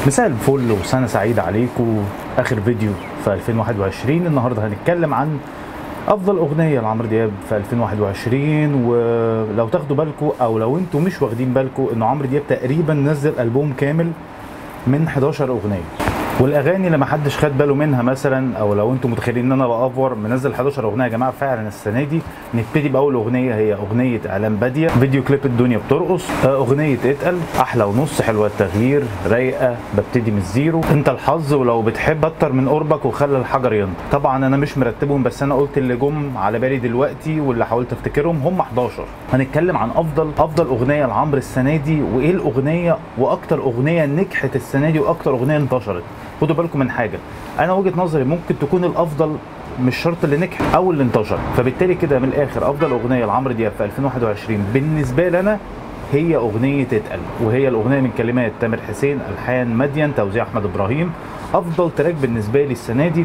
مساء الفل وسنة سعيدة عليكم آخر فيديو في 2021 النهاردة هنتكلم عن أفضل أغنية لعمرو دياب في 2021 ولو تاخدوا بالكم أو لو أنتوا مش واخدين بالكم إنه عمرو دياب تقريبا نزل ألبوم كامل من 11 أغنية والاغاني اللي ما حدش خد باله منها مثلا او لو انتم متخيلين ان انا بافور منزل 11 اغنيه يا جماعه فعلا السنه دي نبتدي باول اغنيه هي اغنيه اعلان باديه فيديو كليب الدنيا بترقص آه، اغنيه اتقل احلى ونص حلوه التغيير رايقه ببتدي من الزيرو انت الحظ ولو بتحب اكتر من قربك وخلى الحجر ينطق طبعا انا مش مرتبهم بس انا قلت اللي جم على بالي دلوقتي واللي حاولت افتكرهم هم 11 هنتكلم عن افضل افضل اغنيه لعمرو السنه دي وايه الاغنيه واكتر اغنيه نجحت السنه دي واكتر اغنيه انتشرت خدوا بالكم من حاجه انا وجهه نظري ممكن تكون الافضل مش شرط اللي نجح او اللي انتشر فبالتالي كده من الاخر افضل اغنيه لعمرو دياب في 2021 بالنسبه لنا هي اغنيه اتقل وهي الاغنيه من كلمات تامر حسين الحان مدين توزيع احمد ابراهيم افضل تراك بالنسبه لي السنه دي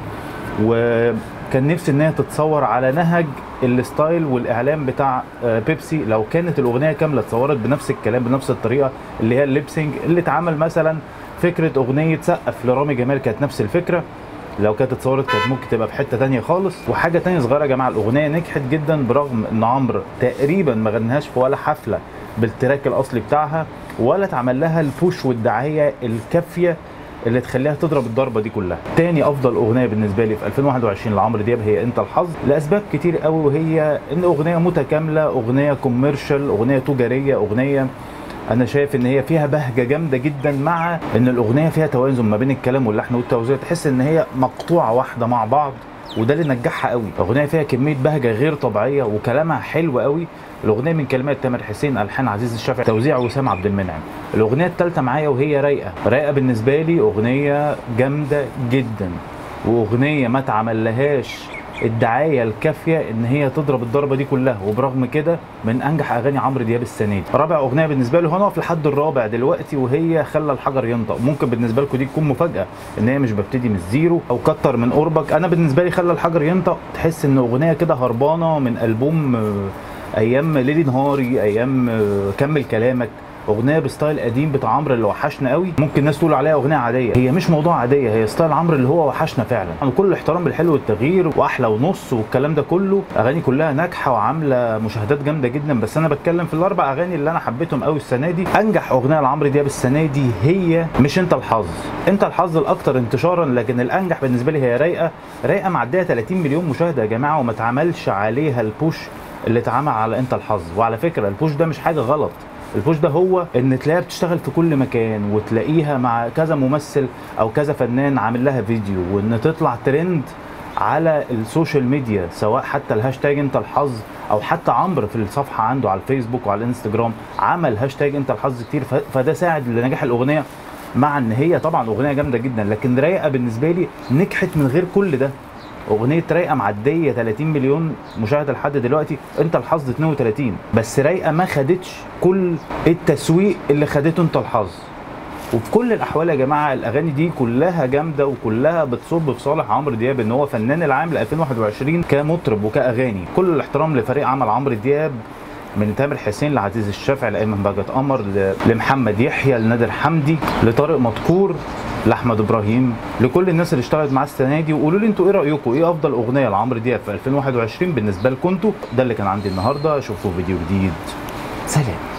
وكان نفسي ان هي تتصور على نهج الستايل والاعلام بتاع آه، بيبسي لو كانت الاغنيه كامله اتصورت بنفس الكلام بنفس الطريقه اللي هي الليبسينج اللي اتعمل مثلا فكره اغنيه سقف لرامي جمال كانت نفس الفكره لو كانت اتصورت كانت ممكن تبقى في حته تانية خالص وحاجه تانية صغيره يا جماعه الاغنيه نجحت جدا برغم ان عمرو تقريبا ما غناهاش في ولا حفله بالتراك الاصلي بتاعها ولا اتعمل لها البوش والدعايه الكافيه اللي تخليها تضرب الضربه دي كلها تاني افضل اغنيه بالنسبه لي في 2021 لعمرو دياب هي انت الحظ لاسباب كتير قوي وهي ان اغنيه متكامله اغنيه كوميرشال اغنيه تجاريه اغنيه انا شايف ان هي فيها بهجه جامده جدا مع ان الاغنيه فيها توازن ما بين الكلام واللحن والتوزيع تحس ان هي مقطوعه واحده مع بعض وده اللي نجحها قوي الاغنيه فيها كميه بهجه غير طبيعيه وكلامها حلو قوي الاغنيه من كلمات تامر حسين الحان عزيز الشافعي توزيع وسام عبد المنعم الاغنيه الثالثه معايا وهي رايقه رايقه بالنسبه لي اغنيه جامده جدا واغنيه ما اتعملهاش الدعايه الكافيه ان هي تضرب الضربه دي كلها وبرغم كده من انجح اغاني عمرو دياب السنه دي رابع اغنيه بالنسبه له هنقف لحد الرابع دلوقتي وهي خلى الحجر ينطق ممكن بالنسبه لكم دي تكون مفاجاه ان هي مش ببتدي من الزيرو او كتر من قربك انا بالنسبه لي خلى الحجر ينطق تحس ان اغنيه كده هربانه من البوم آه، ايام ليلي نهاري ايام آه، كمل كلامك اغنيه بستايل قديم بتاع عمرو اللي وحشنا قوي ممكن الناس تقول عليها اغنيه عاديه هي مش موضوع عاديه هي ستايل عمرو اللي هو وحشنا فعلا انا كل الاحترام بالحلو والتغيير واحلى ونص والكلام ده كله اغاني كلها ناجحه وعامله مشاهدات جامده جدا بس انا بتكلم في الاربع اغاني اللي انا حبيتهم قوي السنه دي انجح اغنيه لعمرو دياب السنه دي هي مش انت الحظ انت الحظ الاكثر انتشارا لكن الانجح بالنسبه لي هي رايقه رايقه معديه 30 مليون مشاهده يا جماعه وما اتعملش عليها البوش اللي اتعمل على انت الحظ وعلى فكره البوش ده مش حاجه غلط البوش ده هو ان تلاقيها بتشتغل في كل مكان وتلاقيها مع كذا ممثل او كذا فنان عامل لها فيديو وان تطلع ترند على السوشيال ميديا سواء حتى الهاشتاج انت الحظ او حتى عمرو في الصفحه عنده على الفيسبوك وعلى الانستجرام عمل هاشتاج انت الحظ كتير ف- فده ساعد لنجاح الاغنيه مع ان هي طبعا اغنيه جامده جدا لكن رايقه بالنسبه لي نجحت من غير كل ده اغنيه رايقه معديه 30 مليون مشاهده لحد دلوقتي انت الحظ 32 بس رايقه ما خدتش كل التسويق اللي خدته انت الحظ وفي كل الاحوال يا جماعه الاغاني دي كلها جامده وكلها بتصب في صالح عمرو دياب ان هو فنان العام ل 2021 كمطرب وكاغاني كل الاحترام لفريق عمل عمرو دياب من تامر حسين لعزيز الشافعي لايمن بهجت قمر ل- لمحمد يحيى لنادر حمدي لطارق مدكور لاحمد ابراهيم لكل الناس اللي اشتغلت معاه السنه دي وقولوا لي انتوا ايه رايكم ايه افضل اغنيه لعمرو دياب في 2021 بالنسبه لكم انتوا ده اللي كان عندي النهارده اشوفكم في فيديو جديد سلام